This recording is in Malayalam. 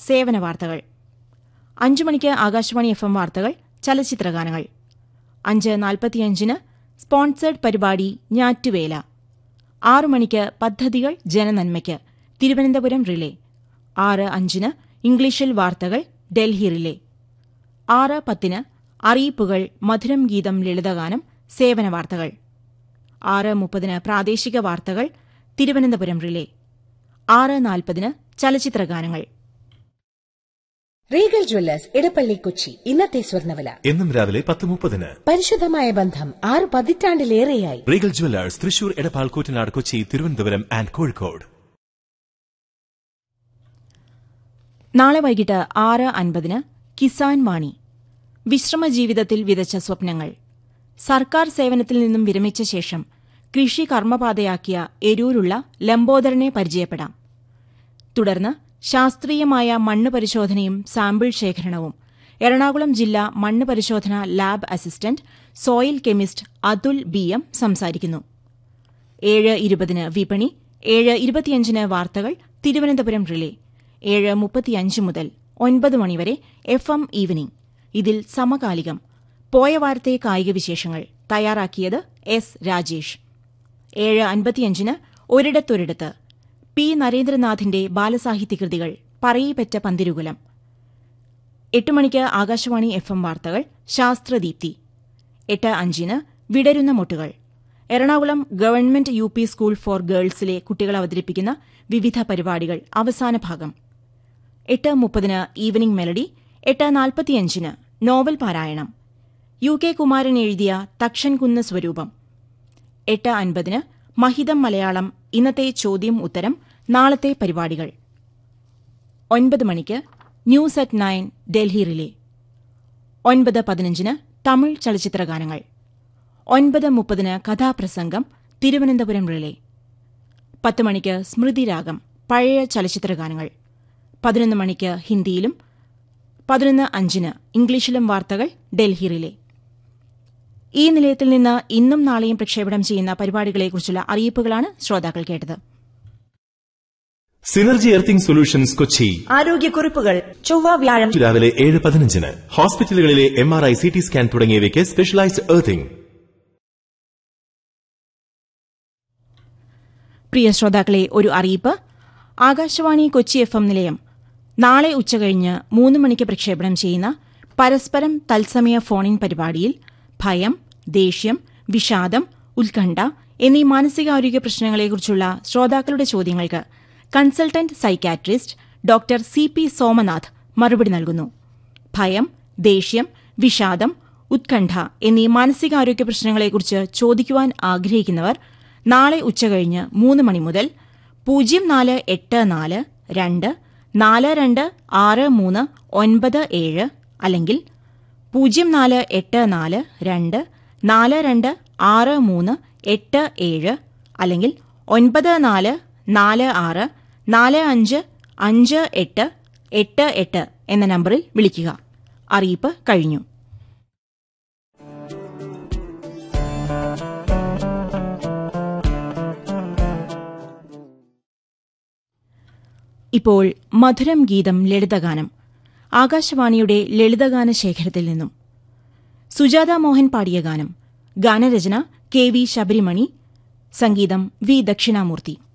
സേവന വാർത്തകൾ അഞ്ചു മണിക്ക് ആകാശവാണി എഫ് എം വാർത്തകൾ ചലച്ചിത്രഗാനങ്ങൾ അഞ്ച് നാൽപ്പത്തിയഞ്ചിന് സ്പോൺസേഡ് പരിപാടി ഞാറ്റുവേല ആറു മണിക്ക് പദ്ധതികൾ ജനനന്മയ്ക്ക് തിരുവനന്തപുരം റിലേ ആറ് അഞ്ചിന് ഇംഗ്ലീഷിൽ വാർത്തകൾ ഡൽഹി റിലേ ആറ് പത്തിന് അറിയിപ്പുകൾ മധുരം ഗീതം ലളിതഗാനം സേവന വാർത്തകൾ ആറ് മുപ്പതിന് പ്രാദേശിക വാർത്തകൾ തിരുവനന്തപുരം റിലേ ആറ് നാൽപ്പതിന് ചലച്ചിത്രഗാനങ്ങൾ റീഗൽ ജ്വല്ലേഴ്സ് ഇടപ്പള്ളി കൊച്ചി ഇന്നത്തെ സ്വർണ്ണവില എന്നും രാവിലെ പത്ത് മുപ്പതിന് പരിശുദ്ധമായ ബന്ധം ആറ് പതിറ്റാണ്ടിലേറെയായി Regal jewellers Thrissur Edappal Koottanad Kochi Thiruvananthapuram and Kozhikode നാളെ വൈകിട്ട് ആറ് അൻപതിന് കിസാൻ വാണി വിശ്രമ ജീവിതത്തിൽ വിതച്ച സ്വപ്നങ്ങൾ സർക്കാർ സേവനത്തിൽ നിന്നും വിരമിച്ച ശേഷം കൃഷി കർമ്മപാതയാക്കിയ എരൂരുള്ള ലംബോദരനെ പരിചയപ്പെടാം തുടർന്ന് ശാസ്ത്രീയമായ മണ്ണ് പരിശോധനയും സാമ്പിൾ ശേഖരണവും എറണാകുളം ജില്ലാ മണ്ണ് പരിശോധന lab assistant soil chemist Athul B M സംസാരിക്കുന്നു ഏഴ് ഇരുപതിന് വിപണി ഏഴ് ഇരുപത്തിയഞ്ചിന് വാർത്തകൾ തിരുവനന്തപുരം റിലേ ഏഴ് മുപ്പത്തിയഞ്ച് മുതൽ ഒൻപത് മണിവരെ എഫ് എം ഈവനിംഗ് ഇതിൽ സമകാലികം പോയ വാരത്തെ കായിക വിശേഷങ്ങൾ തയ്യാറാക്കിയത് എസ് രാജേഷ് ഏഴ് അൻപത്തിയഞ്ചിന് ഒരിടത്തൊരിടത്ത് പി നരേന്ദ്രനാഥിന്റെ ബാലസാഹിത്യകൃതികൾ പറയിപ്പറ്റ പന്തിരുകുലം എട്ട് മണിക്ക് ആകാശവാണി എഫ് എം വാർത്തകൾ ശാസ്ത്രദീപ്തി എട്ട് അഞ്ചിന് വിടരുന്ന മുട്ടുകൾ Ernakulam government U P school for ഗേൾസിലെ കുട്ടികൾ അവതരിപ്പിക്കുന്ന വിവിധ പരിപാടികൾ അവസാന ഭാഗം എട്ട് മുപ്പതിന് ഈവനിംഗ് മെലഡി എട്ട് നാൽപ്പത്തിയഞ്ചിന് നോവൽ പാരായണം യു കെ കുമാരൻ എഴുതിയ തക്ഷൻകുന്ന് സ്വരൂപം എട്ട് അൻപതിന് മഹിതം മലയാളം ഇന്നത്തെ ചോദ്യം ഉത്തരം നാളത്തെ പരിപാടികൾ ഒൻപത് മണിക്ക് news at nine Delhi relay ഒൻപത് പതിനഞ്ചിന് തമിഴ് ചലച്ചിത്രഗാനങ്ങൾ ഒൻപത് മുപ്പതിന് കഥാപ്രസംഗം തിരുവനന്തപുരം റിലേ പത്ത് മണിക്ക് സ്മൃതിരാഗം പഴയ ചലച്ചിത്രഗാനങ്ങൾ പതിനൊന്ന് മണിക്ക് ഹിന്ദിയിലും പതിനൊന്ന് അഞ്ചിന് ഇംഗ്ലീഷിലും വാർത്തകൾ ഡൽഹി റിലേ ഈ നിലയത്തിൽ നിന്ന് ഇന്നും നാളെയും പ്രക്ഷേപണം ചെയ്യുന്ന പരിപാടികളെക്കുറിച്ചുള്ള അറിയിപ്പുകളാണ് ശ്രോതാക്കൾ കേട്ടത് സിനർജി എർത്തിംഗ് സൊല്യൂഷൻസ് കൊച്ചി ആരോഗ്യക്കുറിപ്പുകൾ ചൊവ്വ വ്യാഴം രാവിലെ ഏഴ് പതിനഞ്ചിന് ഹോസ്പിറ്റലുകളിലെ M R I C T scan തുടങ്ങിയവയ്ക്ക് സ്പെഷ്യലൈസ്ഡ് എർത്തിംഗ് പ്രിയ ശ്രോതാക്കളെ ഒരു അറിയിപ്പ് ആകാശവാണി കൊച്ചി എഫ് എം നിലയം നാളെ ഉച്ചകഴിഞ്ഞ് മൂന്ന് മണിക്ക് പ്രക്ഷേപണം ചെയ്യുന്ന പരസ്പരം തത്സമയ ഫോണിൻ പരിപാടിയിൽ ഭയം ദേഷ്യം വിഷാദം ഉത്കണ്ഠ എന്നീ മാനസികാരോഗ്യ പ്രശ്നങ്ങളെക്കുറിച്ചുള്ള ശ്രോതാക്കളുടെ ചോദ്യങ്ങൾക്ക് consultant psychiatrist doctor C P Somanath മറുപടി നൽകുന്നു ഭയം ദേഷ്യം വിഷാദം ഉത്കണ്ഠ എന്നീ മാനസികാരോഗ്യ പ്രശ്നങ്ങളെക്കുറിച്ച് ചോദിക്കുവാൻ ആഗ്രഹിക്കുന്നവർ നാളെ ഉച്ചകഴിഞ്ഞ് മൂന്ന് മണി മുതൽ പൂജ്യം നാല് എട്ട് നാല് രണ്ട് നാല് രണ്ട് ആറ് മൂന്ന് ഒൻപത് ഏഴ് അല്ലെങ്കിൽ പൂജ്യം നാല് എട്ട് നാല് രണ്ട് നാല് രണ്ട് ആറ് മൂന്ന് എട്ട് ഏഴ് അല്ലെങ്കിൽ ഒൻപത് നാല് നാല് ആറ് നാല് അഞ്ച് അഞ്ച് എട്ട് എട്ട് എട്ട് എന്ന നമ്പറിൽ വിളിക്കുക അറിയിപ്പ് കഴിഞ്ഞു ഇപ്പോൾ മധുരം ഗീതം ലളിതഗാനം ആകാശവാണിയുടെ ലളിതഗാന ശേഖരത്തിൽ നിന്നും സുജാത മോഹൻ പാടിയ ഗാനം ഗാനരചന കെ വി ശബരിമണി സംഗീതം വി ദക്ഷിണാമൂർത്തി